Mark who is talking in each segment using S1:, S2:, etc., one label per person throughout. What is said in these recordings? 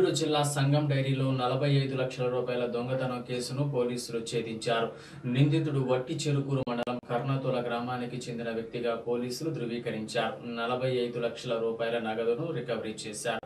S1: గుంటూరు జిల్లా సంగం డైరీలో నలభై ఐదు లక్షల రూపాయల దొంగతనం కేసును పోలీసులు ఛేదించారు నిందితుడు వట్టి చెరుకూరు మండలం కర్ణతోల గ్రామానికి చెందిన వ్యక్తిగా పోలీసులు ధృవీకరించారు నలభై ఐదు లక్షల రూపాయల నగదును రికవరీ చేశారు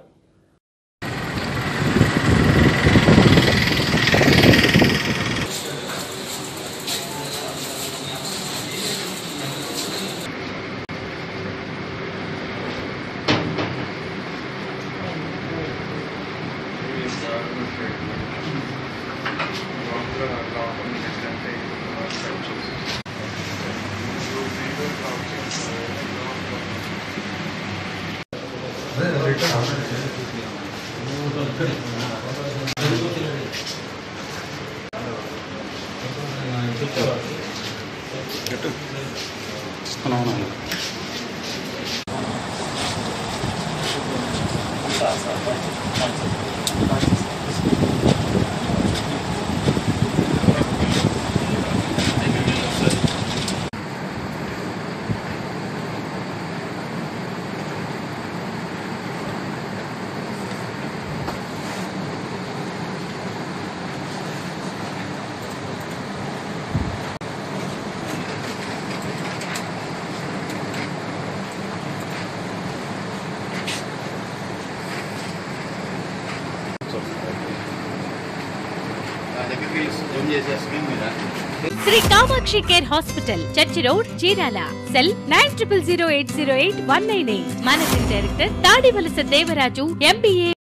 S2: Sri Kamakshi care hospital church road Chirala cell nine triple zero eight zero eight one nine eight managing director Tadivalasa Devaraju MBA